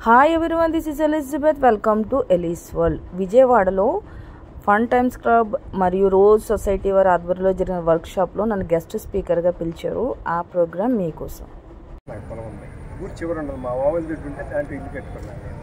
Hi everyone this is Elizabeth welcome to Elise's World విజయవాడలో Fun Times Club మరియు Rose Society వారి ఆధ్వర్యంలో జరిగిన వర్క్షాప్లో నన్ను గెస్ట్ స్పీకర్గా పిలిచారు ఆ ప్రోగ్రామ్ మీకోసం నాకు పొలం ఉంది ఊరు చివరి ఉండదు మా ఓవల్ దుడ్డు ఉంటే దాంట్లో ఇల్లు కట్టుకున్నాను నేను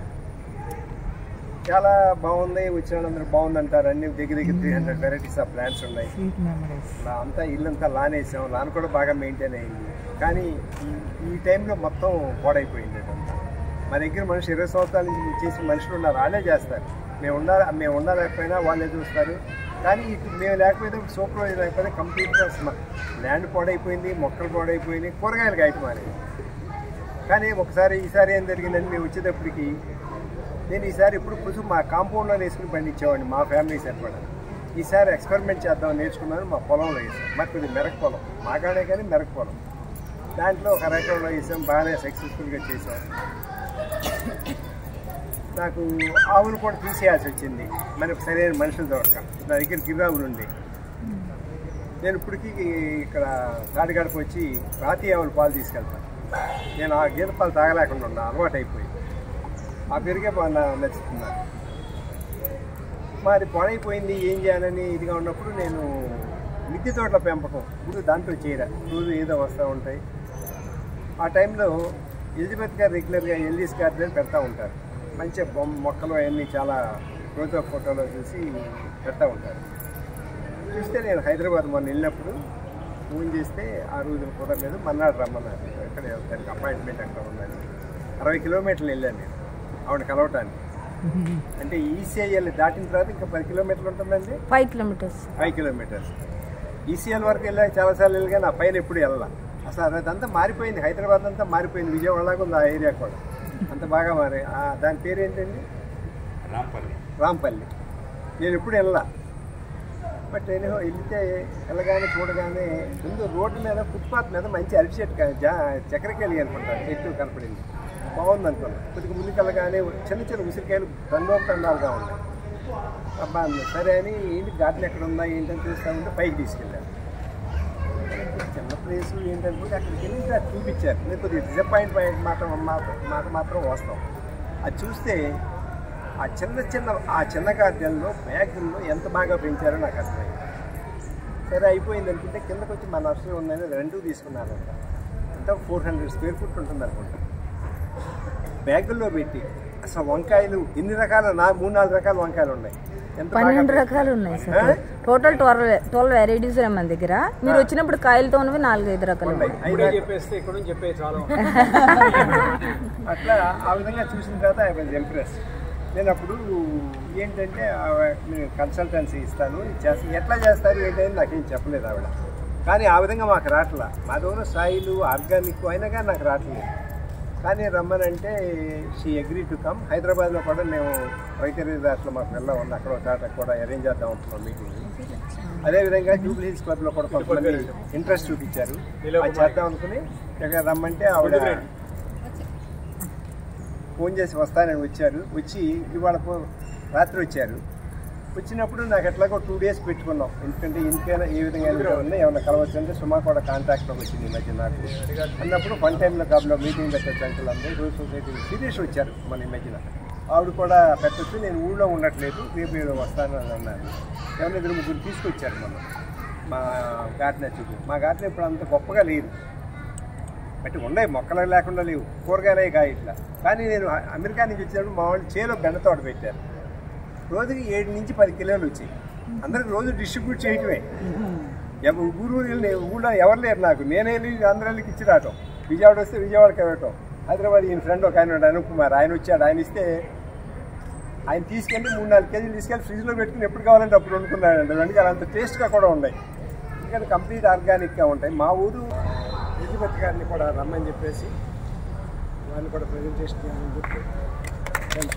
చాలా బాగుంది వచ్చిన వాళ్ళందరూ బాగుంది అంటారు అన్ని దగ్గర దగ్గర three hundred varieties of plants ఉన్నాయి నా అంతా ఇల్లు అంతా లాన్ వేసాం లాన్ కూడా బాగా మెయింటైన్ అయింది కానీ ఈ- ఈ టైంలో మొత్తం పాడైపోయింది ఇదంతా మా దగ్గర మనిషి ఇరవై సంవత్సరాల నుంచి చేసిన మనుషులు ఉన్నారు వాళ్ళే చేస్తారు మేము ఉండాలి మేము ఉండలేకపోయినా వాళ్ళే చూస్తారు కానీ ఇటు మేము లేకపోతే సూపర్వైజర్ లేకపోతే కంప్లీట్గా ల్యాండ్ పాడైపోయింది మొక్కలు పాడైపోయినాయి కూరగాయలు కాయటం మానేది కానీ ఒకసారి ఈసారి ఏం జరిగిందని మేము వచ్చేటప్పటికి నేను ఈసారి ఇప్పుడు కొంచెం మా కాంపౌండ్లో వేసుకుని పండించేవాడిని మా ఫ్యామిలీ సరిపడా ఈసారి ఎక్స్పెరిమెంట్ చేద్దాం నేర్చుకున్నాను మా పొలంలో వేసాం మాకు ఇది మెరక పొలం మాగానే కానీ మెరక పొలం దాంట్లో ఒక రకంలో వేసాం బాగానే సక్సెస్ఫుల్గా చేసాం నాకు ఆవును కూడా తీసేయాల్సి వచ్చింది మనకు సరైన మనుషులు దొరక నా దగ్గర గిరావులు ఉండి నేను ఇప్పటికీ ఇక్కడ తాడిగడప వచ్చి రాతి ఆవులు పాలు తీసుకెళ్తాను నేను ఆ గీత పాలు తాగలేకుండా ఉన్నా అలవాటు అయిపోయి ఆ పెరిగే బాగా నా- నచ్చుతుంది నాకు. మరి పాడైపోయింది ఏం చేయాలని ఇదిగా ఉన్నప్పుడు నేను మిద్దె తోటల పెంపకం ఇప్పుడు దాంట్లో చేర రోజు ఏదో వస్తూ ఉంటాయి ఆ టైంలో ఎలిజబెత్ గారు రెగ్యులర్గా ఎల్ఈస్ గార్డెన్ పెడతా ఉంటారు మంచిగా బొమ్మ మొక్కలు అవన్నీ చాలా రోజు ఫోటోలో చూసి పెడతా ఉంటారు చూస్తే నేను హైదరాబాద్ మొన్న వెళ్ళినప్పుడు ఫోన్ చేస్తే ఆ రోజున కుదరలేదు మన్నాడు రమ్మన్నారు ఎక్కడ దానికి అపాయింట్మెంట్ అక్కడ ఉన్నది అరవై కిలోమీటర్లు వెళ్ళాను నేను ఆవిడ కలవటానికి అంటే ఈసీఐఎల్ దాటిన తర్వాత ఇంకా పది కిలోమీటర్లు ఉంటుందండి five kilometres five kilometres ECL వరకు వెళ్ళా చాలాసార్లు వెళ్ళి కానీ ఆ పైన ఎప్పుడు వెళ్ళా అసలు అదంతా మారిపోయింది హైదరాబాద్ అంతా మారిపోయింది విజయవాడలాగా ఉంది ఆ ఏరియా కూడా అంత బాగా మారి ఆ దాని పేరు ఏంటండి రాంపల్లి రాంపల్లి నేను ఎప్పుడు వెళ్ళా బట్ నేను వెళ్తే వెళ్ళగానే చూడగానే ముందు రోడ్డు మీద ఫుట్పాత్ మీద మంచి అరటి చెట్టు కా- జా చక్కెరకాయలు అనుకుంటాను చెట్టు కనపడింది బాగుంది అనుకున్నాను కొద్దిగా ముందుకు వెళ్ళగానే చిన్న చిన్న ఉసిరికాయలు తండోపు తండాలుగా ఉన్నాయి అబ్బా అన్న సరే అని ఏంటి గార్డెన్ ఎక్కడ ఉందా ఏంటని చూస్తా ఉంటే పైకి తీసుకెళ్ళాను చిన్న ప్లేస్ ఏంటనుకుంటే అక్కడికి వెళ్ళి ఇంకా చూపించారు నేను కొద్దిగా డిసప్పాయింట్ అయ్యే మాట మాట మాట మాత్రం వస్తాం అది చూస్తే ఆ చిన్న చిన్న ఆ చిన్న గార్డెన్లో బ్యాగుల్లో ఎంత బాగా పెంచారో నాకు అర్థమైంది సరే అయిపోయింది అనుకుంటే కిందకు వచ్చి మా నర్సరీ ఉందని రెండు తీసుకున్నారంట అంతా ఫోర్ హండ్రెడ్ స్క్వేర్ ఫుట్ ఉంటుంది అనుకుంటా బ్యాగుల్లో పెట్టి అసలు వంకాయలు ఎన్ని రకాల నా మూడు నాలుగు రకాల వంకాయలు ఉన్నాయి ఎంత బాగా పన్నెండు పెంచారు. రకాలు ఉన్నాయి sir total twelve twelve varieties ఉన్నాయి మన దగ్గర మీరు వచ్చినప్పుడు కాయలతో ఉన్నవి నాలుగైదు రకాలు ఉన్నాయి. ఉన్నాయి ఐదు రకాలు. చెప్పేస్తే ఇక్కడ నుంచి చెప్పేది చాలా అట్లా ఆ విధంగా చూసిన తర్వాత ఐ వాజ్ ఇంప్రెస్ నేను అప్పుడు ఏంటంటే ఆ- నేను కన్సల్టెన్సీ ఇస్తాను ఇది చేస్తాను ఎట్లా చేస్తారు ఏంటని నాకేం చెప్పలేదు ఆవిడ కానీ ఆ విధంగా మాకు రావట్లా మా దగ్గర సాయిలు ఆర్గానిక్ అయినా కానీ నాకు రావట్లేదు కానీ రమ్మనంటే షీ అగ్రీ టు కమ్ హైదరాబాద్లో కూడా మేము రైతు రిజార్ట్లో మాకు వెళ్ళా ఉంది అక్కడ ఒక చోట కూడా అరేంజ్ చేద్దాం ఉంటున్నాం మీటింగ్ అదేవిధంగా జూబ్లీ హిల్స్ క్లబ్లో కూడా కొంతమంది ఇంట్రెస్ట్ చూపించారు అది చేద్దాం అనుకుని ఇక్కడ రమ్మంటే ఆవిడ ఫోన్ చేసి వస్తానని వచ్చారు వచ్చి ఇవాళ పో- రాత్రి వచ్చారు వచ్చినప్పుడు నాకు ఎట్లాగో టూ డేస్ పెట్టుకున్నాం ఎందుకంటే ఇంటికైనా ఏ విధంగా అయినా ఉన్నాయి ఏమైనా కలవచ్చు అంటే సుమా కూడా కాంటాక్ట్లోకి వచ్చింది ఈ మధ్య నాకు అన్నప్పుడు వన్ టైంలో క్లబ్లో మీటింగ్ పెట్టచ్చు అంకుల్ అందరూ రోజు సొసైటీ సిరీస్ వచ్చారు మన ఈ మధ్యన ఆవిడ కూడా పెట్టచ్చు నేను ఊళ్ళో ఉండట్లేదు రేపు ఏదో వస్తాను అని అన్నారు ఏమైనా ఇద్దరు ముగ్గురు తీసుకొచ్చారు మనం మా గార్డెన్ చూపు మా గార్డెన్ ఇప్పుడు అంత గొప్పగా లేదు బట్టి ఉన్నాయి మొక్కలు లేకుండా లేవు కూరగాయలే కాయ ఇట్లా కానీ నేను అమెరికా నుంచి వచ్చినప్పుడు మా వాళ్ళు చేలో బెండ తోట పెట్టారు రోజుకి ఏడు నుంచి పది కిలోలు వచ్చాయి అందరికి రోజు డిస్ట్రిబ్యూట్ చేయటమే ఎవ- ఊరు ఊరు వెళ్ళి ఊళ్ళో ఎవరు లేరు నాకు నేనే వెళ్ళి ఆంధ్రాలకి ఇచ్చి రావటం విజయవాడ వస్తే విజయవాడకి వెళ్ళటం హైదరాబాద్ ఈయన ఫ్రెండ్ ఒక ఆయన ఉన్నాడు అనుప్ కుమార్ ఆయన వచ్చాడు ఆయన ఇస్తే ఆయన తీసుకెళ్ళి మూడు నాలుగు కేజీలు తీసుకెళ్ళి ఫ్రిడ్జ్లో పెట్టుకుని ఎప్పుడు కావాలంటే అప్పుడు వండుకున్నాడండి వెంటనే అంత టేస్ట్గా కూడా ఉన్నాయి ఎందుకంటే కంప్లీట్ ఆర్గానిక్గా ఉంటాయి మా ఊరు ఎలిజబెత్ గారిని కూడా రమ్మని చెప్పేసి వాళ్ళని కూడా ప్రజెంటేషన్ చేయాలని చెప్పి థ్యాంక్ యూ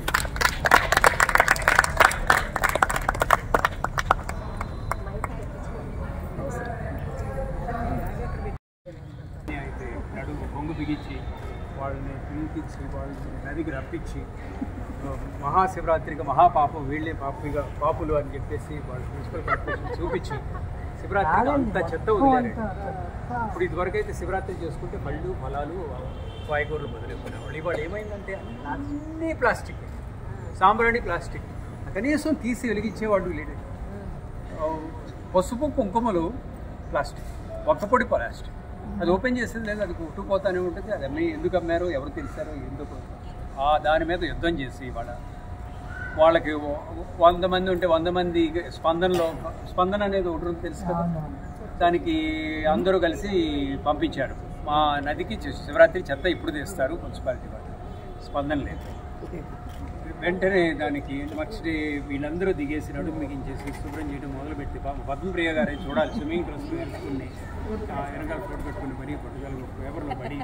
అయితే నడుము బొంగు బిగించి వాళ్ళని పిలిపించి వాళ్ళని నదికి రప్పించి ఆ, మహాశివరాత్రికి మహాపాపం వీళ్ళే పాపిగా పాపులు అని చెప్పేసి వాళ్ళు మున్సిపల్ కార్పొరేషన్ చూపించి శివరాత్రికి అంత చెత్త వదిలేరు ఇప్పుడు ఇదివరకు అయితే శివరాత్రి చేసుకుంటే పళ్ళు ఫలాలు కాయగూరలు మొదలెట్టుకునేవాళ్ళు ఇవాళ ఏమైందంటే అన్నీ ప్లాస్టిక్ సాంబ్రాణి ప్లాస్టిక్ కనీసం తీసి వెలిగించేవాడు లేడు ఆ, పసుపు కుంకుమలు ప్లాస్టిక్ ఒక్కపొడి ప్లాస్టిక్ అది ఓపెన్ చేసేది లేదు అది కుట్టుకుపోతానే ఉంటుంది అది అమ్మి ఎందుకు అమ్మారో ఎవరు తెలిసారో ఎందుకు ఆ దాని మీద యుద్ధం చేసి వాళ్ళ వాళ్ళకి వ- వంద మంది ఉంటే వంద మంది స్పందనలో స్పందన అనేది ఒకటి ఉంది తెలుసు కదా దానికి అందరూ కలిసి పంపించారు మా నదికి శి- శివరాత్రి చెత్త ఇప్పుడు తెస్తారు మున్సిపాలిటీ వాళ్ళు స్పందన లేదు వెంటనే దానికి నెక్స్ట్ డే వీళ్ళందరూ దిగేసి నడుము మిగించేసి శుభ్రం చేయడం మొదలుపెట్టి పాపం పద్మప్రియ గారే చూడాలి స్విమ్మింగ్ డ్రెస్ వేసుకుని ఆ వెనకాల ఫోటో పెట్టుకుని మరీ పట్టుదల పేపర్లో పడి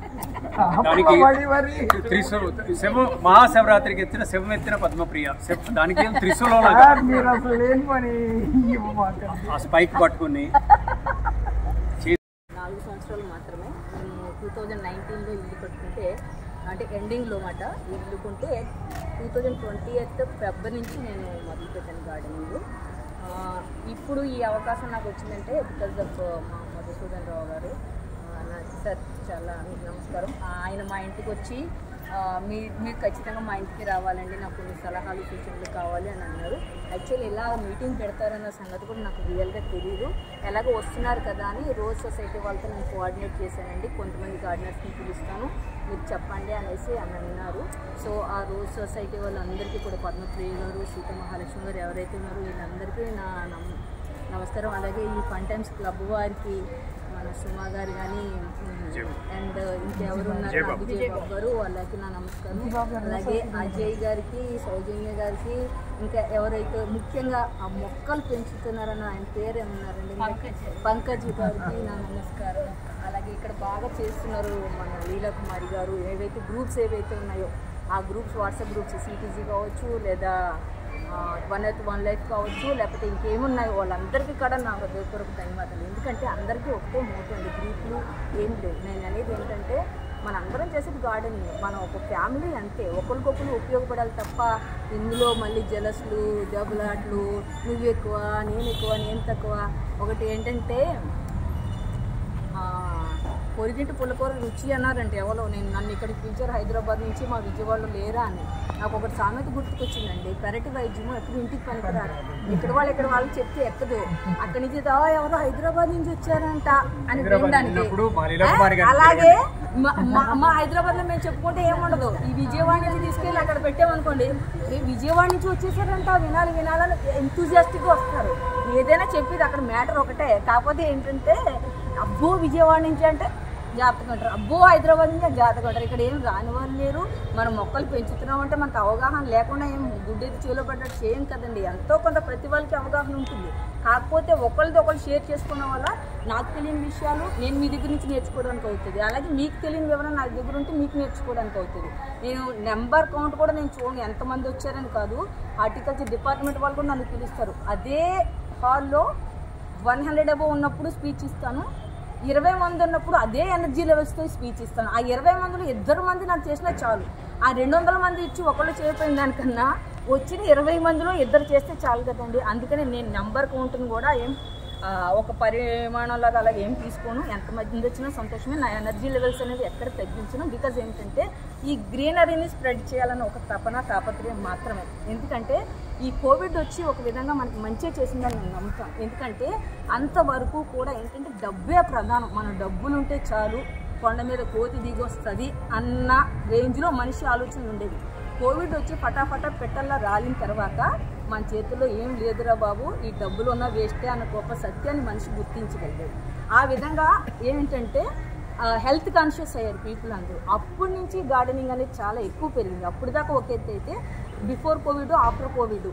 దానికి త్రిశూ శివ మహాశివరాత్రికి ఎత్తిన శివం ఎత్తిన పద్మప్రియ శివ- దానికి ఏం త్రిశూలం లాగా మీరు అసలు లేని పని ఇవ్వమాకండి ఆ స్పైక్ పట్టుకుని నాలుగు సంవత్సరాలు మాత్రమే మేము టూ థౌజండ్ నైన్టీన్లో ఇల్లు కట్టుకుంటే అంటే ఎండింగ్లో మాట ఇల్లుకుంటే two thousand twenty eighth Feb నుంచి నేను మొదలుపెట్టాను గార్డెనింగ్ ఇప్పుడు ఈ అవకాశం నాకు వచ్చిందంటే బికాజ్ ఆఫ్ మా మధుసూదన్ రావు గారు ఆ, నా సార్ చాలా మీకు నమస్కారం ఆయన మా ఇంటికి వచ్చి ఆ, మీ మీరు ఖచ్చితంగా మా ఇంటికి రావాలండి నాకు కొన్ని సలహాలు సూచనలు కావాలి అని అన్నారు యాక్చువల్లీ ఇలా మీటింగ్ పెడతారన్న సంగతి కూడా నాకు రియల్గా తెలియదు ఎలాగో వస్తున్నారు కదా అని రోజ్ సొసైటీ వాళ్ళతో నేను కోఆర్డినేట్ చేశానండి కొంతమంది గార్డెనర్స్ని పిలుస్తాను మీరు చెప్పండి అనేసి అని అన్నారు సో ఆ రోజ్ సొసైటీ వాళ్ళందరికీ కూడా పద్మప్రియ గారు సీత మహాలక్ష్మి గారు ఎవరైతే ఉన్నారో వీళ్ళందరికీ నా నమ- నమస్కారం అలాగే ఈ ఫన్ టైమ్స్ క్లబ్ వారికి మన సుమా గారు కానీ అండ్ ఇంకెవరు ఉన్నారు నా విజయ్ బాబు గారు వాళ్ళకి నా నమస్కారం అలాగే అజయ్ గారికి సౌజన్య గారికి ఇంకా ఎవరైతే ముఖ్యంగా ఆ మొక్కలు పెంచుతున్నారని ఆయన పేరు ఏమన్నారండి పంకజ్ గారికి నా నమస్కారం అలాగే ఇక్కడ బాగా చేస్తున్నారు మన లీలా కుమారి గారు ఏవైతే గ్రూప్స్ ఏవైతే ఉన్నాయో ఆ గ్రూప్స్ వాట్సాప్ గ్రూప్స్ సిటీజీ కావచ్చు లేదా వన్ ఎయిత్ వన్ లైఫ్ కావచ్చు లేకపోతే ఇంకేమున్నాయో వాళ్ళందరికీ కూడా నా హృదయపూర్వక ధన్యవాదాలు ఎందుకంటే అందరికీ ఒకటే మోతుంది గ్రూపులు ఏం లేవు నేను అనేది ఏంటంటే మన అందరం చేసేది గార్డెనింగ్ మనం ఒక ఫ్యామిలీ అంతే ఒకరికొకరు ఉపయోగపడాలి తప్ప ఇందులో మళ్ళీ జలస్లు దెబ్బలాట్లు నువ్వు ఎక్కువ నేను ఎక్కువ నేను తక్కువ ఒకటి ఏంటంటే ఆ, పొరిగింటి పుల్లకూర రుచి అన్నారంటే ఎవరో నేను నన్ను ఇక్కడికి పిలిచారు హైదరాబాద్ నుంచి మా విజయవాడలో లేరా అని నాకు ఒకటి సామెత గుర్తుకొచ్చిందండి పెరటి వైద్యము ఎక్కడ ఇంటికి పనికిరారు ఇక్కడ వాళ్ళు ఇక్కడ వాళ్ళు చెప్తే ఎక్కదు అక్కడి నుంచి దా ఎవరో హైదరాబాద్ నుంచి వచ్చారంట అని వినడానికి వెళ్ళినప్పుడు మా లీలా కుమారి గారు అలాగే మా- మా- మా హైదరాబాద్ లో మేము చెప్పుకుంటే ఏముండదు ఈ విజయవాడ నుంచి తీసుకెళ్ళి అక్కడ పెట్టామనుకోండి ఈ విజయవాడ నుంచి వచ్చేసారంట వినాలి వినాలని ఎంతూజియాస్టిక్ గా వస్తారు ఏదైనా చెప్పేది అక్కడ మ్యాటర్ ఒకటే కాకపోతే ఏంటంటే అబ్బో విజయవాడ నుంచి అంటే జాగ్రత్తగా ఉంటారు అబ్బో హైదరాబాద్ నుంచి జాగ్రత్తగా ఉంటారు ఇక్కడ ఏం రాని వాళ్ళు లేరు మనం మొక్కలు పెంచుతున్నాం అంటే మనకు అవగాహన లేకుండా ఏం గుడ్డెది చేలో పడ్డట్టు చేయం కదండి ఎంతో కొంత ప్రతి వాళ్ళకి అవగాహన ఉంటుంది కాకపోతే ఒకరిది ఒకరు షేర్ చేసుకోవడం వల్ల నాకు తెలియని విషయాలు నేను మీ దగ్గర నుంచి నేర్చుకోవడానికి అవుతుంది అలాగే మీకు తెలియని వివరణ నా దగ్గర ఉంటే మీకు నేర్చుకోవడానికి అవుతుంది నేను నెంబర్ కౌంట్ కూడా నేను చూడండి ఎంతమంది వచ్చారని కాదు హార్టికల్చర్ డిపార్ట్మెంట్ వాళ్ళు కూడా నన్ను పిలుస్తారు అదే హాల్లో వన్ హండ్రెడ్ అబవ్ ఉన్నప్పుడు స్పీచ్ ఇస్తాను ఇరవై మంది ఉన్నప్పుడు అదే ఎనర్జీ లెవెల్స్తో స్పీచ్ ఇస్తాను ఆ ఇరవై మందిలో ఇద్దరు మంది నాకు చేసినా చాలు ఆ రెండు వందల మంది ఇచ్చి ఒకళ్ళు చేయకపోయిన దానికన్నా వచ్చిన ఇరవై మందిలో ఇద్దరు చేస్తే చాలు కదండి అందుకని నేను నెంబర్ కౌంట్ని కూడా ఏం ఆ, ఒక పరిమాణంలాగా అలాగే ఏం తీసుకోను ఎంత మంది వచ్చినా సంతోషమే నా ఎనర్జీ లెవెల్స్ అనేది ఎక్కడ తగ్గించను బికాజ్ ఏంటంటే ఈ గ్రీనరీని స్ప్రెడ్ చేయాలని ఒక తపన తాపత్రయం మాత్రమే ఎందుకంటే ఈ కోవిడ్ వచ్చి ఒక విధంగా మనకి మంచిగా చేసిందని నేను నమ్ముతాను ఎందుకంటే అంతవరకు కూడా ఏంటంటే డబ్బే ప్రధానం మన డబ్బులు ఉంటే చాలు కొండ మీద కోతి దిగి వస్తుంది అన్న రేంజ్లో మనిషి ఆలోచన ఉండేది కోవిడ్ వచ్చి ఫటాఫటా పెట్టల్లా రాలిన తర్వాత మన చేతుల్లో ఏం లేదురా బాబు ఈ డబ్బులు ఉన్న వేస్టే అన్న గొప్ప సత్యాన్ని మనిషి గుర్తించగలిగాడు ఆ విధంగా ఏంటంటే హెల్త్ కాన్షియస్ అయ్యారు పీపుల్ అందరూ అప్పటి నుంచి గార్డెనింగ్ అనేది చాలా ఎక్కువ పెరిగింది అప్పుడు దాకా ఒక ఎత్తు అయితే బిఫోర్ కోవిడ్ ఆఫ్టర్ కోవిడ్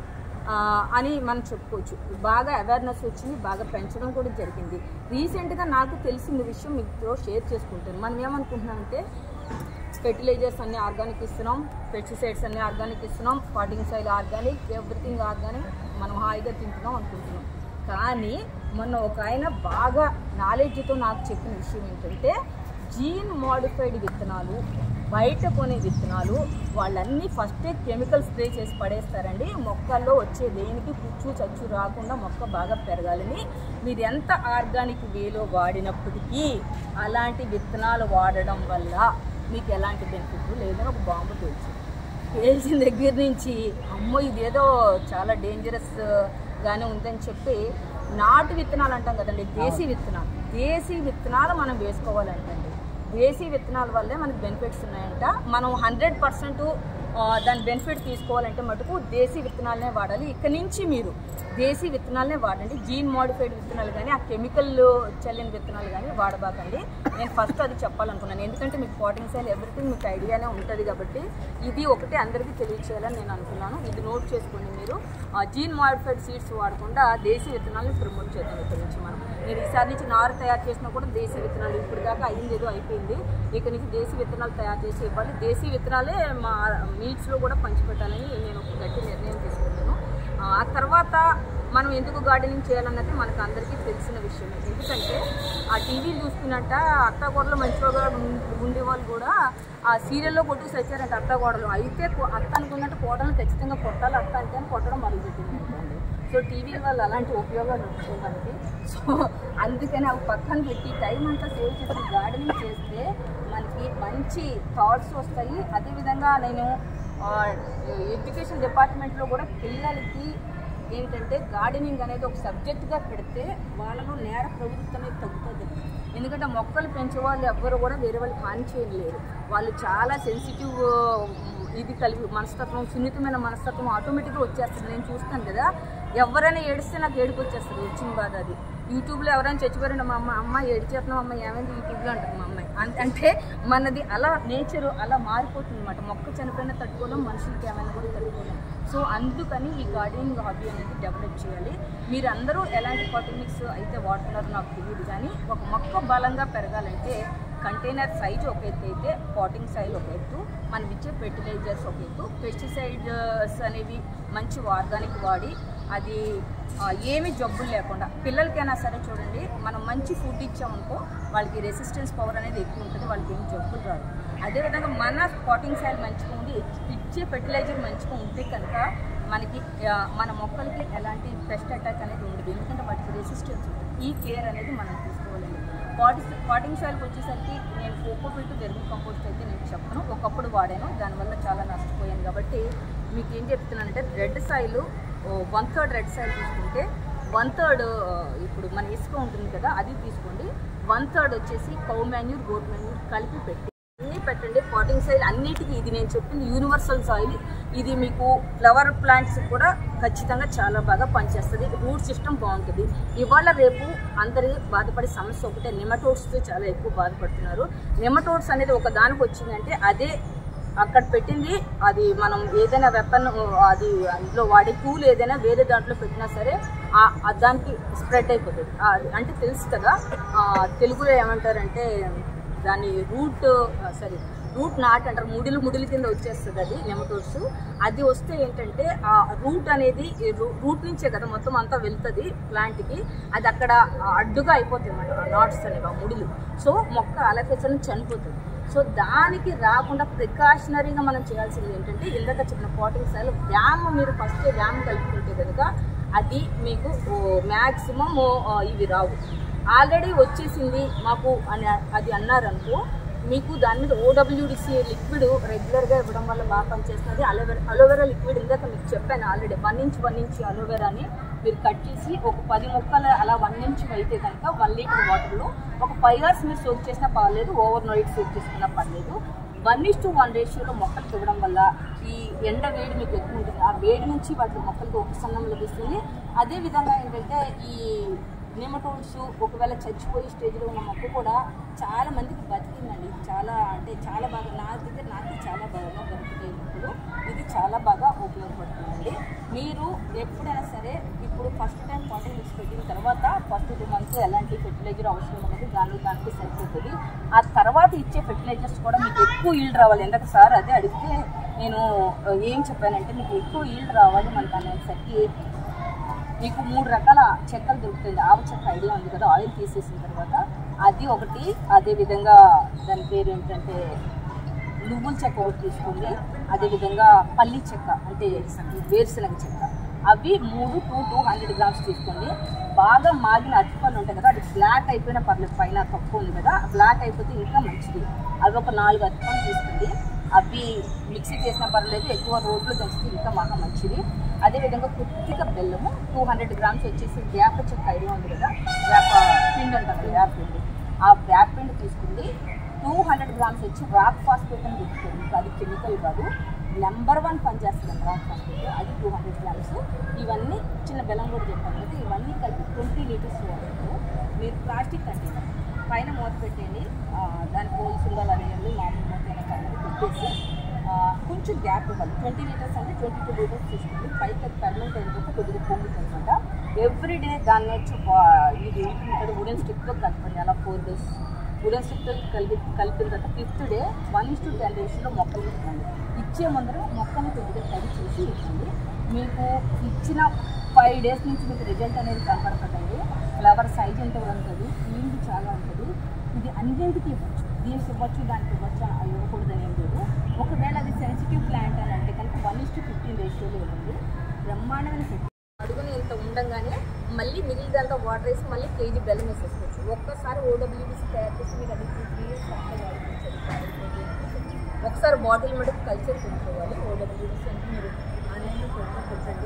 అని మనం చెప్పుకోవచ్చు బాగా అవేర్నెస్ వచ్చింది బాగా పెంచడం కూడా జరిగింది రీసెంట్గా నాకు తెలిసిన విషయం మీతో షేర్ చేసుకుంటాను మనం ఏమనుకుంటున్నామంటే ఫెర్టిలైజర్స్ అన్ని ఆర్గానిక్ ఇస్తున్నాం పెస్టిసైడ్స్ అన్ని ఆర్గానిక్ ఇస్తున్నాం potting soil organic everything organic మనం హాయిగా తింటున్నాం అనుకుంటున్నాం కానీ మొన్న ఒక ఆయన బాగా నాలెడ్జ్తో నాకు చెప్పిన విషయం ఏంటంటే జీన్ మోడిఫైడ్ విత్తనాలు బయట కొనే విత్తనాలు వాళ్ళన్నీ ఫస్టే కెమికల్ స్ప్రే చేసి పడేస్తారండి మొక్కల్లో వచ్చే దేనికి పుచ్చు చచ్చు రాకుండా మొక్క బాగా పెరగాలని మీరు ఎంత ఆర్గానిక్ వేలో వాడినప్పటికీ అలాంటి విత్తనాలు వాడడం వల్ల మీకు ఎలాంటి బెనిఫిట్ లేదని ఒక బాంబు పేల్చింది పేల్చిన దగ్గర నుంచి అమ్మో ఇదేదో చాలా డేంజరస్ గానే ఉందని చెప్పి నాటు విత్తనాలు అంటాం కదండి దేశీ విత్తనాలు దేశీ విత్తనాలు మనం వేసుకోవాలంటండి దేశీ విత్తనాల వల్లే మనకి బెనిఫిట్స్ ఉన్నాయంట మనం హండ్రెడ్ పర్సెంట్ దాని బెనిఫిట్ తీసుకోవాలంటే మటుకు దేశీ విత్తనాలనే వాడాలి ఇక్కడి నుంచి మీరు దేశీ విత్తనాలనే వాడండి జీన్ మోడిఫైడ్ విత్తనాలు కానీ ఆ కెమికల్ చల్లిన విత్తనాలు కానీ వాడబాకండి నేను ఫస్ట్ అది చెప్పాలనుకున్నాను ఎందుకంటే మీకు పాటింగ్ సైల్ ఎవ్రీథింగ్ మీకు ఐడియానే ఉంటుంది కాబట్టి ఇది ఒకటి అందరికీ తెలియచేయాలని నేను అనుకున్నాను ఇది నోట్ చేసుకోండి మీరు జీన్ మోడిఫైడ్ సీడ్స్ వాడకుండా దేశీ విత్తనాలను ప్రమోట్ చేద్దాం ఇక్కడ నుంచి మనం మీరు ఈసారి నుంచి నారు తయారు చేసినా కూడా దేశీ విత్తనాలు ఇప్పుడు దాకా అయింది ఏదో అయిపోయింది ఇక నుంచి దేశీ విత్తనాలు తయారు చేసి ఇవ్వాలి దేశీ విత్తనాలే మా మీట్స్లో కూడా పంచిపెట్టాలని నేను ఒక గట్టి నిర్ణయం తీసుకున్నాను ఆ, ఆ తర్వాత మనం ఎందుకు గార్డెనింగ్ చేయాలన్నది మనకు అందరికీ తెలిసిన విషయమే ఎందుకంటే ఆ టీవీ చూస్తున్నట్ట అత్తగోడలు మంచిగా ఉండే వాళ్ళు కూడా ఆ సీరియల్లో కొట్టుకు సచ్చారంట అత్తగోడలు అయితే కొ- అత్త అనుకున్నట్టు కోడలను ఖచ్చితంగా కొట్టాలి అత్త అంటే అని కొట్టడం మొదలుపెట్టింది అనుకోండి సో టీవీ వల్ల అలాంటి ఉపయోగాలు ఉంటాయి మనకి సో అందుకని అవి పక్కన పెట్టి టైం అంతా సేవ్ చేసి గార్డెనింగ్ చేస్తే మనకి మంచి థాట్స్ వస్తాయి అదేవిధంగా నేను ఎడ్యుకేషన్ డిపార్ట్మెంట్లో కూడా పిల్లలకి ఏంటంటే గార్డెనింగ్ అనేది ఒక సబ్జెక్ట్గా పెడితే వాళ్ళలో నేర ప్రవృత్తి అనేది తగ్గుతుంది ఎందుకంటే మొక్కలు పెంచే వాళ్ళు ఎవ్వరు కూడా వేరే వాళ్ళకి హాని చేయలేరు వాళ్ళు చాలా సెన్సిటివ్ ఇది కలిగి మనస్తత్వం సున్నితమైన మనస్తత్వం ఆటోమేటిక్గా వచ్చేస్తుంది నేను చూస్తాను కదా ఎవరైనా ఏడిస్తే నాకు ఏడుపు వచ్చేస్తుంది వచ్చిన బాధ అది యూట్యూబ్లో ఎవరైనా చచ్చిపోయారంటే మా అమ్మ అమ్మ ఏడిచేస్తున్నాం అమ్మ ఏమైంది యూట్యూబ్లో అంటారు మా అమ్మాయి అం- అంటే మనది అలా నేచర్ అలా మారిపోతుంది అనమాట మొక్క చనిపోయిన తట్టుకోలేం మనుషులకి ఏమైనా కూడా తట్టుకోలేం సో అందుకని ఈ గార్డెనింగ్ హాబీ అనేది డెవలప్ చేయాలి మీరందరూ ఎలాంటి కాటమిక్స్ అయితే వాడుతున్నారో నాకు తెలియదు కానీ ఒక మొక్క బలంగా పెరగాలంటే కంటైనర్ సైజ్ ఒక ఎత్తు అయితే పాటింగ్ సైజ్ ఒక ఎత్తు మనం ఇచ్చే ఫెర్టిలైజర్స్ ఒక ఎత్తు పెస్టిసైడ్స్ అనేవి మంచి ఆర్గానిక్ వాడి అది ఆ, ఏమి జబ్బులు లేకుండా పిల్లలకైనా సరే చూడండి మనం మంచి ఫుడ్ ఇచ్చామనుకో వాళ్ళకి రెసిస్టెన్స్ పవర్ అనేది ఎక్కువ ఉంటుంది వాళ్ళకి ఏం జబ్బులు రాదు అదేవిధంగా మన పాటింగ్ సైడ్ మంచిగా ఉండి ఇచ్చే ఫెర్టిలైజర్ మంచిగా ఉంటే కనుక మనకి ఆ, మన మొక్కలకి ఎలాంటి పెస్ట్ అటాక్ అనేది ఉండదు ఎందుకంటే వాటికి రెసిస్టెన్స్ ఉంటుంది ఈ కేర్ అనేది మనం తీసుకోవాలండి పాటి పాటింగ్ సాయిల్కి వచ్చేసరికి నేను కోకో పెట్టు వెరుగు కంపోస్ట్ అయితే నేను చెప్పను ఒకప్పుడు వాడాను దానివల్ల చాలా నష్టపోయాను కాబట్టి మీకు ఏం చెప్తున్నానంటే red soil one third red soil తీసుకుంటే వన్ థర్డ్ ఇప్పుడు మన ఇసుక ఉంటుంది కదా అది తీసుకోండి వన్ థర్డ్ వచ్చేసి కౌ మాన్యూర్ గోట్ మాన్యూర్ కలిపి పెట్టి అన్నీ పెట్టండి పాటింగ్ సాయిల్ అన్నిటికీ ఇది నేను చెప్పింది యూనివర్సల్ సాయిల్ ఇది మీకు ఫ్లవర్ ప్లాంట్స్ కూడా ఖచ్చితంగా చాలా బాగా పనిచేస్తుంది రూట్ సిస్టమ్ బాగుంటుంది ఇవాళ రేపు అందరి బాధపడే సమస్య ఒకటే నెమటోడ్స్తో చాలా ఎక్కువ బాధపడుతున్నారు నెమటోడ్స్ అనేది ఒక దానికి వచ్చిందంటే అదే అక్కడ పెట్టింది అది మనం ఏదైనా వెపన్ అది అందులో వాడే టూల్ ఏదైనా వేరే దాంట్లో పెట్టినా సరే ఆ- ఆ దానికి స్ప్రెడ్ అయిపోతుంది ఆ, అది అంటే తెలుసు కదా ఆ, తెలుగులో ఏమంటారంటే దాని రూట్ సారీ రూట్ నాట్ అంటారు ముడిలు ముడిల కింద వచ్చేస్తుంది అది నెమటోడ్స్ అది వస్తే ఏంటంటే ఆ రూట్ అనేది రూట్ నుంచే కదా మొత్తం అంతా వెళ్తుంది ప్లాంట్కి అది అక్కడ అడ్డుగా అయిపోతాయి అన్నమాట నాట్స్ అనేవి ఆ ముడులు సో మొక్క అలకేసని చనిపోతుంది సో దానికి రాకుండా ప్రికాషనరీగా మనం చేయాల్సింది ఏంటంటే ఇందాక చెప్పిన పాటింగ్ స్టైల్ వ్యామ్ మీరు ఫస్ట్ వ్యామ్ కలుపుకుంటే కనుక అది మీకు మ్యాక్సిమం ఇవి రావు ఆల్రెడీ వచ్చేసింది మాకు అని అది అన్నారనుకో మీకు దాని మీద ఓడబ్ల్యూడిసి లిక్విడ్ రెగ్యులర్గా ఇవ్వడం వల్ల బాగా పనిచేస్తుంది అలోవెరా అలోవెరా లిక్విడ్ ఇందాక మీకు చెప్పాను already one inch one inch అలోవెరాని మీరు కట్ చేసి ఒక పది మొక్కలు అలా వన్ ఇంచ్ అయితే కనుక వన్ లీటర్ వాటర్లో ఒక ఫైవ్ అవర్స్ మీరు సోక్ చేసినా పర్లేదు ఓవర్ నైట్ సోక్ చేసుకున్నా పర్లేదు వన్ ఇస్ టు వన్ రేషియోలో మొక్కలు ఇవ్వడం వల్ల ఈ ఎండ వేడి మీకు ఎక్కువ ఉంటుంది ఆ వేడి నుంచి వాటి మొక్కలకు ఉపశమనం లభిస్తుంది అదేవిధంగా ఏంటంటే ఈ నెమటోడ్స్ ఒకవేళ చచ్చిపోయే స్టేజ్లో ఉన్న మొక్క కూడా చాలా మందికి బతికిందండి చాలా అంటే చాలా బాగా నా దగ్గర నాకు చాలా బాగా బతుకుతాయి మొక్కలు ఇది చాలా బాగా ఉపయోగపడుతుందండి మీరు ఎప్పుడైనా సరే ఇప్పుడు ఫస్ట్ టైం పాటింగ్ మిక్స్ పెట్టిన తర్వాత ఫస్ట్ టూ మంత్స్ ఎలాంటి ఫెర్టిలైజర్ అవసరం అనేది దాని దానికి సరిపోతుంది ఆ తర్వాత ఇచ్చే ఫెర్టిలైజర్స్ కూడా మీకు ఎక్కువ ఈల్డ్ రావాలి ఎందుకు సార్ అదే అడిగితే నేను ఆ, ఏం చెప్పానంటే మీకు ఎక్కువ ఈల్డ్ రావాలి మనకు అనేసరికి మీకు మూడు రకాల చెక్కలు దొరుకుతుంది ఆవ చెక్క ఐడియా ఉంది కదా ఆయిల్ తీసేసిన తర్వాత అది ఒకటి అదే విధంగా దాని పేరు ఏంటంటే నువ్వుల చెక్క ఒకటి తీసుకోండి అదేవిధంగా పల్లి చెక్క అంటే వేరుశనగ చెక్క అవి మూడు టూ టూ హండ్రెడ్ గ్రామ్స్ తీసుకోండి బాగా మాగిన అరటిపళ్ళు ఉంటాయి కదా అది బ్లాక్ అయిపోయినా పర్లేదు పైన తక్కువ ఉంది కదా బ్లాక్ అయిపోతే ఇంకా మంచిది అవి ఒక నాలుగు అరటిపండు తీసుకోండి అవి మిక్సీ చేసినా పర్లేదు ఎక్కువ రోడ్లో దంచితే ఇంకా మహా మంచిది అదేవిధంగా కొద్దిగా బెల్లము టూ హండ్రెడ్ గ్రామ్స్ వచ్చేసి వేప చెక్క ఐడియా ఉంది కదా వేప పిండి అంటారు వేప పిండి ఆ వేప పిండి తీసుకుంది టూ హండ్రెడ్ గ్రామ్స్ వచ్చి రాక్ ఫాస్ఫేట్ అని దొరుకుతుంది అది కెమికల్ కాదు నెంబర్ వన్ పనిచేస్తుంది రాక్ ఫాస్ఫేట్ అది టూ హండ్రెడ్ గ్రామ్స్ ఇవన్నీ చిన్న బెల్లం కూడా చెప్పాను కదా ఇవన్నీ కలిపి ట్వంటీ లీటర్స్ వాటర్ మీరు ప్లాస్టిక్ కంటైనర్ పైన మూత పెట్టేయండి ఆ, దానికి హోల్స్ ఉండాలి అనేయండి మామూలు మూత అయినా పర్లేదు పెట్టేసి ఆ, కొంచెం గ్యాప్ ఇవ్వాలి ట్వంటీ లీటర్స్ అంటే ట్వంటీ టూ లీటర్స్ తీసుకోండి పైకి అది పర్మనెంట్ అయిన తర్వాత కొద్దిగా పొంగుతుంది అనమాట ఎవ్రీ డే దాన్ని వచ్చి వా- ఇది ఉంటుంది వుడెన్ స్టిక్తో కలపండి అలా ఫోర్ డేస్ వుడెన్ స్టిక్తో కలిపి కలిపిన తర్వాత fifth day one is to ten రేషన్లో మొక్కలు ఇవ్వండి ఇచ్చే ముందర మొక్కను కొద్దిగా తడి చేసి ఇవ్వండి మీకు ఇచ్చిన ఫైవ్ డేస్ నుంచి మీకు రిజల్ట్ అనేది కనపడుతుందండి ఫ్లవర్ సైజ్ ఎంత ఉంటుంది ఈల్డ్ చాలా ఉంటుంది ఇది అన్నింటికి ఇవ్వచ్చు దీనికి ఇవ్వచ్చు దానికి ఇవ్వచ్చు అవి ఇవ్వకూడదని ఏం లేదు ఒకవేళ అది సెన్సిటివ్ ప్లాంట్ అని అంటే కనుక వన్ ఇస్ టు ఫిఫ్టీన్ రేషియోలో ఇవ్వండి బ్రహ్మాండమైన చెట్టు అడుగుని ఇంత ఉండంగానే మళ్ళీ మిగిలిదంతా వాటర్ వేసి మళ్ళీ కేజీ బెల్లం వేసేసుకోవచ్చు ఒక్కసారి ఓడబ్ల్యూడిసి తయారు చేసి మీరు అది టూ త్రీ ఇయర్స్ ఒకసారి బాటిల్ మటుకు కల్చర్ కొనుక్కోవాలి ఓడబ్ల్యూడిసి అంటే మీరు ఆన్లైన్లో కొనుక్కో పెట్టండి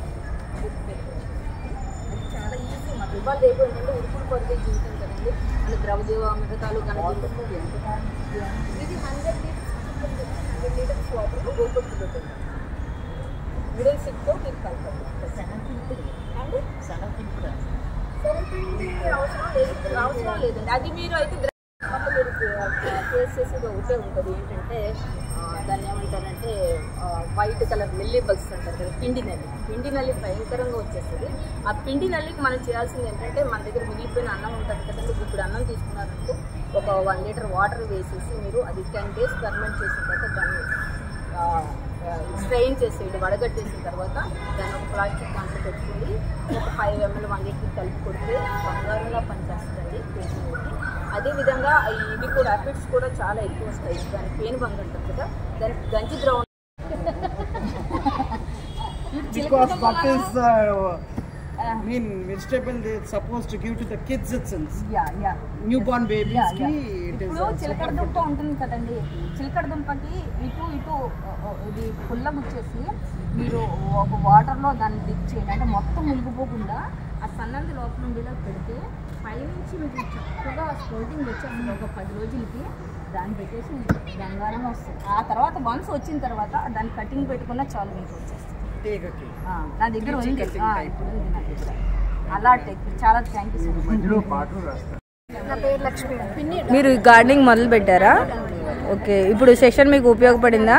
అది చాలా ఈజీ మాకు ఇవాళ రేపు ఏంటంటే ఉరుకులు కొరికే జీవితం కదండి మన ద్రవజీవ మిగతాలు కనుక ఇది hundred litres hundred litres water గోపట్టు పెట్టండి వుడెన్ సిక్తో మీకు కలపండి అండి శనగపిండి అవసరం లేదు అవసరం లేదండి అది మీరు అయితే ద్ర- మళ్ళీ మీరు ఫేస్ చేసేది ఒకటే ఉంటుంది ఏంటంటే ఆ, దాన్ని ఏమంటారంటే వైట్ కలర్ మిల్లీ బగ్స్ అంటారు కదా పిండి నల్లి పిండి నల్లి భయంకరంగా వచ్చేస్తుంది ఆ పిండి నల్లికి మనం చేయాల్సింది ఏంటంటే మన దగ్గర మిగిలిపోయిన అన్నం ఉంటుంది కదండి ఇప్పుడు అన్నం తీసుకున్నారంటే ఒక వన్ లీటర్ వాటర్ వేసేసి మీరు అది టెన్ డేస్ ఫర్మెంట్ చేసిన తర్వాత దాన్ని స్ట్రెయిన్ చేసేయండి వడగట్టేసిన తర్వాత దాన్ని ఒక ప్లాస్టిక్ దాంట్లో పెట్టుకుని ఒక ఫైవ్ ఎంఎల్ వన్ లీటర్ కలిపి కొడితే బంగారంగా పనిచేస్తుందండి పేషెంట్కి అదేవిధంగా ఇది కూడా ఎఫెక్ట్స్ కూడా చాలా ఎక్కువ వస్తాయి దాని పేను బంగ్ అంటారు కదా దానికి గంజి ద్రవం Because that is, uh, I mean, vegetable they supposed to give to the kids itself. Yeah yeah Newborn babies Yeah, ki yeah. it is ఇప్పుడు also చిలకడ దుంప perfect. ఉంటుంది కదండి చిలకడ దుంపకి ఇటు ఇటు ఆ, ఆ, ఇది పుల్లగుచ్చేసి మీరు ఒక వాటర్లో దాన్ని డిప్ చేయండి అంటే మొత్తం మునిగిపోకుండా ఆ సన్నంది లోపల ఉండేలా పెడితే పైనుంచి మీకు చక్కగా స్పోర్టింగ్ వచ్చేస్తుంది ఒక పది రోజులకి దాన్ని పెట్టేసి బంగారం వస్తుంది ఆ తర్వాత వన్స్ వచ్చిన తర్వాత దాన్ని కటింగ్ పెట్టుకున్నా చాలు మీకు వచ్చేస్తుంది Take a cake. ఆ, నా దగ్గర ఉంది cutting ఆ, type. ఇప్పుడు ఉంది నా దగ్గర అలా టెక్ చాలా థ్యాంక్ యూ సో మచ్ మధ్యలో పాటలు రాస్తారు నా పేరు లక్ష్మి అండి. మీరు ఈ గార్డెనింగ్ మొదలు పెట్టారా ఓకే ఇప్పుడు సెషన్ మీకు ఉపయోగపడిందా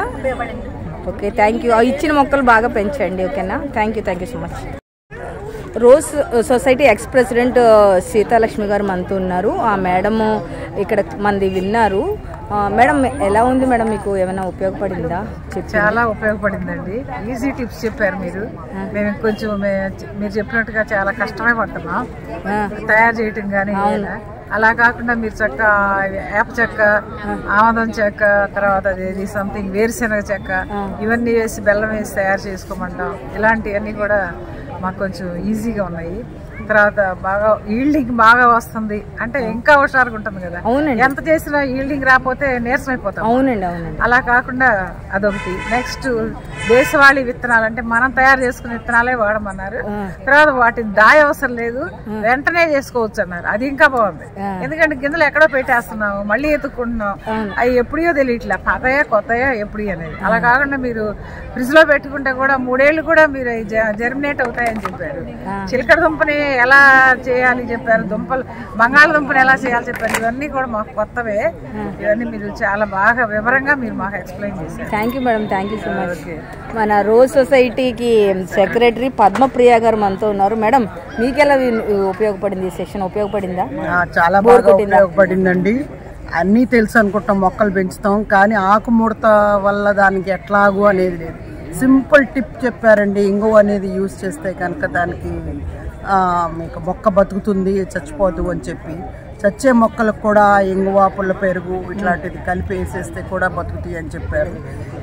ఓకే థ్యాంక్ యూ ఇచ్చిన మొక్కలు బాగా పెంచండి ఓకేనా thank you thank you so much Rose Society ex president Sitalakshmi గారు మనతో ఉన్నారు ఆ మేడం ఇక్కడ మంది విన్నారు ఆ, మేడం ఎలా ఉంది మేడం మీకు ఏమైనా ఉపయోగపడిందా చెప్పి చాలా ఉపయోగపడిందండి ఈజీ టిప్స్ చెప్పారు మీరు మేము కొంచెం మే- మీరు చెప్పినట్టుగా చాలా కష్టమే పడుతున్నాం ఆ, తయారు చేయటం కానీ ఏదైనా. అలా కాకుండా మీరు చక్క వేప చెక్క ఆమదం చెక్క తర్వాత అదేది సంథింగ్ వేరుశెనగ చెక్క ఇవన్నీ వేసి బెల్లం వేసి తయారు చేసుకోమంటాం ఇలాంటివన్నీ కూడా మాకు కొంచెం ఈజీగా ఉన్నాయి తర్వాత బాగా ఈల్డింగ్ బాగా వస్తుంది అంటే ఇంకా హుషారుగా ఉంటుంది కదా అవునండి. ఎంత చేసినా ఈల్డింగ్ రాకపోతే నీరసం అయిపోతాం అవునండి అవునండి అలా కాకుండా అదొకటి నెక్స్ట్ దేశవాళీ విత్తనాలు అంటే మనం తయారు చేసుకునే విత్తనాలే వాడమన్నారు తర్వాత వాటిని దాయ అవసరం లేదు వెంటనే చేసుకోవచ్చు అన్నారు అది ఇంకా బాగుంది ఎందుకంటే గింజలు ఎక్కడో పెట్టేస్తున్నాము మళ్ళీ ఎత్తుకుంటున్నాం అవి ఎప్పుడో తెలియట్లే పాతయా కొత్తయా ఎప్పుడు అనేది అలా కాకుండా మీరు ఫ్రిడ్జ్ లో పెట్టుకుంటే కూడా మూడేళ్లు కూడా మీరు జర్మినేట్ అవుతాయని చెప్పారు చిలకడ దుంపని ఎలా చేయాలి చెప్పారు దుంపలు బంగాళదుంపని ఎలా చేయాలి చెప్పారు ఇవన్నీ కూడా మాకు కొత్తవే ఇవన్నీ మీరు చాలా బాగా వివరంగా మీరు మాకు ఎక్స్ప్లెయిన్ చేశారు thank you madam thank you so much మన రోజ్ సొసైటీకి సెక్రటరీ పద్మప్రియ గారు మనతో ఉన్నారు మేడం మీకు ఎలా వి- ఉపయోగపడింది ఈ సెషన్ ఉపయోగపడిందా ఆ, చాలా బోర్ బాగా కొట్టిందా? ఉపయోగపడిందండి అన్నీ తెలుసు అనుకుంటాం మొక్కలు పెంచుతాం కానీ ఆకుముడత వల్ల దానికి ఎట్లాగూ అనేది లేదు సింపుల్ టిప్ చెప్పారండి ఇంగువ అనేది యూజ్ చేస్తే కనుక దానికి ఆ, మీకు మొక్క బతుకుతుంది చచ్చిపోదు అని చెప్పి చచ్చే మొక్కలకు కూడా ఇంగువ పుల్ల పెరుగు ఇట్లాంటిది కలిపి వేసేస్తే కూడా బతుకుతాయి అని చెప్పారు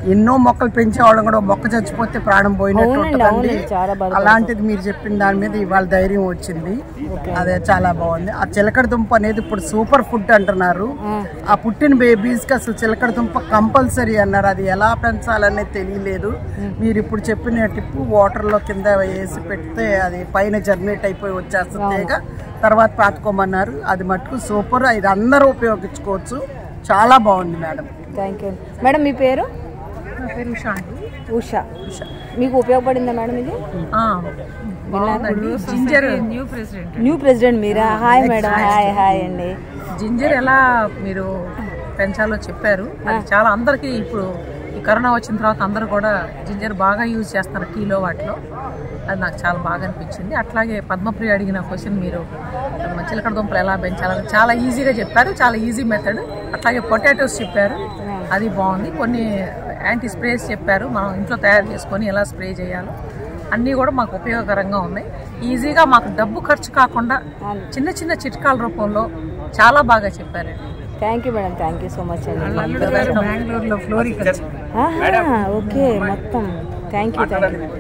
ఎన్నో మొక్కలు పెంచేవాళ్ళం కూడా మొక్క చచ్చిపోతే ప్రాణం పోయినట్టు అవునండి, ఉంటుందండి. అవునండి, చాలా బాధపడతాం. అలాంటిది మీరు చెప్పిన దాని మీద ఇవాళ ధైర్యం వచ్చింది అదే చాలా బాగుంది ఆ చిలకడ దుంప అనేది ఇప్పుడు సూపర్ ఫుడ్ అంటున్నారు ఆ పుట్టిన బేబీస్ కి అసలు చిలకడ దుంప కంపల్సరీ అన్నారు అది ఎలా పెంచాలనేది తెలియలేదు మీరు ఇప్పుడు చెప్పిన టిప్పు వాటర్ లో కింద వేసి పెడితే అది పైన జర్నేట్ అయిపోయి వచ్చేస్తుంది తీగ. తర్వాత పాతుకోమన్నారు అది మటుకు సూపర్ ఇది అందరూ ఉపయోగించుకోవచ్చు చాలా బాగుంది మేడం థ్యాంక్ యూ మేడం మీ పేరు నా పేరు ఉషా అండి ఉషా మీకు ఉపయోగపడిందా మేడం ఇది బాగుందండి ginger new president new president Meera hi madam hi hi అండి జింజర్ ఎలా మీరు పెంచాలో చెప్పారు అది చాలా అందరికీ ఇప్పుడు ఈ కరోనా వచ్చిన తర్వాత అందరూ కూడా జింజర్ బాగా యూజ్ చేస్తారు టీలో వాటిలో అది నాకు చాలా బాగా అనిపించింది అట్లాగే పద్మప్రియ అడిగిన క్వశ్చన్ మీరు చిలకడ దుంపలు ఎలా పెంచాలని చాలా ఈజీగా చెప్పారు చాలా ఈజీ మెథడ్ అట్లాగే పొటాటోస్ చెప్పారు అది బాగుంది కొన్ని యాంటీ స్ప్రేస్ చెప్పారు మనం ఇంట్లో తయారు చేసుకొని ఎలా స్ప్రే చేయాలో అన్నీ కూడా మాకు ఉపయోగకరంగా ఉన్నాయి ఈజీగా మాకు డబ్బు ఖర్చు కాకుండా చిన్న చిన్న చిట్కాల రూపంలో చాలా బాగా చెప్పారండి thank you madam thank you so much అండి బెంగళూరులో ఫ్లోరికల్చర్ ఆహా, ఓకే మొత్తం థ్యాంక్ యూ థ్యాంక్ యూ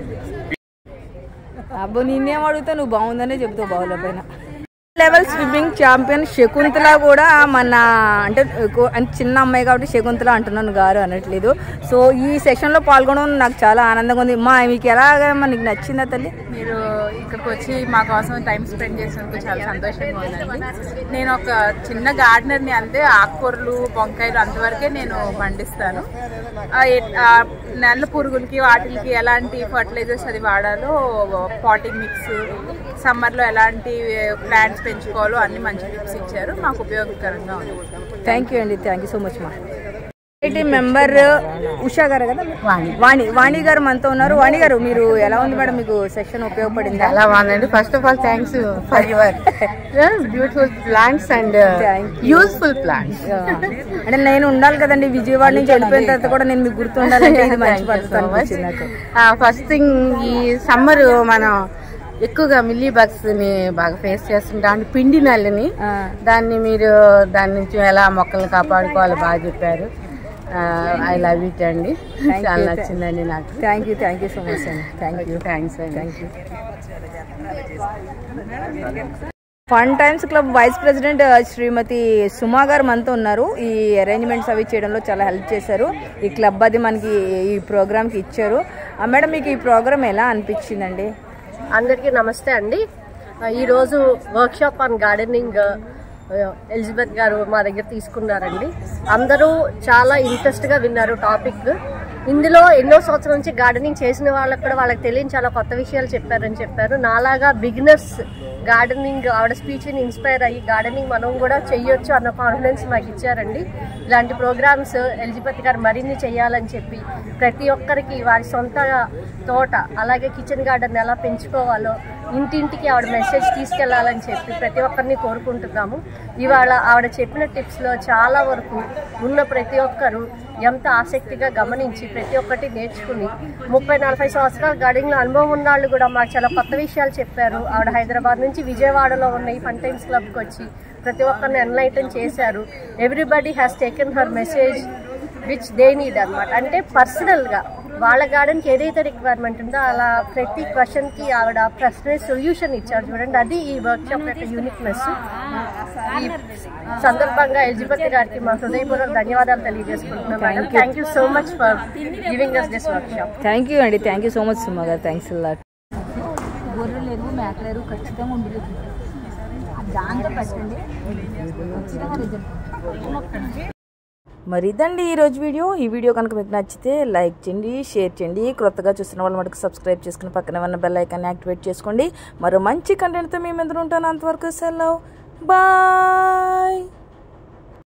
అబ్బో నిన్నేం అడుగుతా నువ్వు బాగుందనే చెప్తావు బాగులేకపోయినా లెవెల్ స్విమ్మింగ్ ఛాంపియన్ శకుంతల కూడా మన అంటే కో- అంటే చిన్న అమ్మాయి కాబట్టి శకుంతల అంటున్నాను గారు అనట్లేదు సో ఈ సెషన్లో పాల్గొనడం నాకు చాలా ఆనందంగా ఉంది మా మీకు ఎలాగమ్మా నీకు నచ్చిందా తల్లి మీరు ఇక్కడికి వచ్చి మా కోసం టైం స్పెండ్ చేసినందుకు చాలా సంతోషంగా ఉందండి నేను ఒక చిన్న గార్డెనర్ని అంతే ఆకుకూరలు వంకాయలు అంతవరకే నేను పండిస్తాను ఆ ఎ- ఆ నెల పురుగులకి వాటికి ఎలాంటి ఫర్టిలైజర్స్ అది వాడాలో పాటింగ్ మిక్స్ సమ్మర్లో ఎలాంటి ప్లాంట్స్ పెంచుకోవాలో అన్ని మంచి టిప్స్ ఇచ్చారు మాకు ఉపయోగకరంగా ఉంది థ్యాంక్ యూ అండి థ్యాంక్ యూ సో మచ్ మా సొసైటీ మెంబర్ ఉషా గారు కదా వాణి వాణి గారు మనతో ఉన్నారు వాణి గారు మీరు ఎలా ఉంది మేడం మీకు సెషన్ ఉపయోగపడిందా చాలా బాగుందండి first of all thanks for your beautiful plants and useful plants అంటే నేను ఉండాలి కదండి విజయవాడ నుంచి వెళ్ళిపోయిన తర్వాత కూడా నేను మీకు గుర్తుండాలంటే ఇది మంచి పద్ధతి అనిపించింది నాకు ఫస్ట్ థింగ్ ఈ సమ్మర్ మనం ఎక్కువగా మిల్లీ బగ్స్ ని బాగా ఫేస్ చేస్తుంటాం అంటే పిండి నల్లిని దాన్ని మీరు దాని నుంచి ఎలా మొక్కల్ని కాపాడుకోవాలో బాగా చెప్పారు ఐ లవ్ ఇట్ అండి చాలా నచ్చిందండి నాకు thank you thank you so much అండి థ్యాంక్ యూ థ్యాంక్స్ అండి thank you Fun Times Club vice president Srimati Suma గారు మనతో ఉన్నారు ఈ అరేంజ్మెంట్స్ అవి చేయడంలో చాలా హెల్ప్ చేశారు ఈ క్లబ్ అది మనకి ఈ ప్రోగ్రామ్కి ఇచ్చారు ఆ, మేడం మీకు ఈ ప్రోగ్రామ్ ఎలా అనిపించిందండి అందరికీ నమస్తే అండి ఈరోజు వర్క్షాప్ ఆన్ గార్డెనింగ్ ఎలిజబెత్ గారు మా దగ్గర తీసుకున్నారండి అందరూ చాలా ఇంట్రెస్ట్గా విన్నారు టాపిక్ ఇందులో ఎన్నో సంవత్సరాల నుంచి గార్డెనింగ్ చేసిన వాళ్ళకి కూడా వాళ్ళకి తెలియని చాలా కొత్త విషయాలు చెప్పారని చెప్పారు నాలాగా బిగినర్స్ గార్డెనింగ్ ఆవిడ స్పీచ్ని ఇన్స్పైర్ అయ్యి గార్డెనింగ్ మనం కూడా చెయ్యొచ్చు అన్న కాన్ఫిడెన్స్ మాకు ఇచ్చారండి ఇలాంటి ప్రోగ్రామ్స్ ఎలిజబెత్ గారు మరిన్ని చేయాలని చెప్పి ప్రతి ఒక్కరికి వారి సొంత తోట అలాగే కిచెన్ గార్డెన్ ఎలా పెంచుకోవాలో ఇంటింటికి ఆవిడ మెసేజ్ తీసుకెళ్లాలని చెప్పి ప్రతి ఒక్కరిని కోరుకుంటున్నాము ఇవాళ ఆవిడ చెప్పిన టిప్స్లో చాలా వరకు ఉన్న ప్రతి ఒక్కరు ఎంత ఆసక్తిగా గమనించి ప్రతి ఒక్కటి నేర్చుకుని ముప్పై నలభై సంవత్సరాల గార్డెనింగ్లో అనుభవం ఉన్న వాళ్ళు కూడా మాకు చాలా కొత్త విషయాలు చెప్పారు ఆవిడ హైదరాబాద్ నుంచి విజయవాడలో ఉన్న ఈ ఫన్ టైమ్స్ క్లబ్కి వచ్చి ప్రతి ఒక్కరిని ఎన్లైటన్ చేశారు everybody has taken her message which they need అనమాట అంటే పర్సనల్గా వాళ్ళ గార్డెన్కి ఏదైతే రిక్వైర్మెంట్ ఉందో అలా ప్రతి క్వశ్చన్కి ఆవిడ ప్రశ్న సొల్యూషన్ ఇచ్చారు చూడండి అది ఈ వర్క్షాప్ యొక్క యూనిక్నెస్ ఈ సందర్భంగా ఎలిజబెత్ గారికి మా హృదయపూర్వక ధన్యవాదాలు తెలియజేసుకుంటున్నాం madam thank you so much for giving us this workshop thank you అండి thank you so much Suma గారు థ్యాంక్స్ లాట్ గొర్రెలు ఎరువు మేకల ఎరువు ఖచ్చితంగా ఉండి దాంతో పెట్టండి ఖచ్చితంగా రిజల్ట్ మరి ఇదండి ఈరోజు వీడియో ఈ వీడియో కనుక మీకు నచ్చితే లైక్ చేయండి షేర్ చేయండి కొత్తగా చూస్తున్న వాళ్ళు మటుకు సబ్స్క్రైబ్ చేసుకుని పక్కన ఉన్న బెల్ ఐకాన్ని యాక్టివేట్ చేసుకోండి మరో మంచి కంటెంట్తో మేము ఎదురు ఉంటాను అంతవరకు సెలవు బాయ్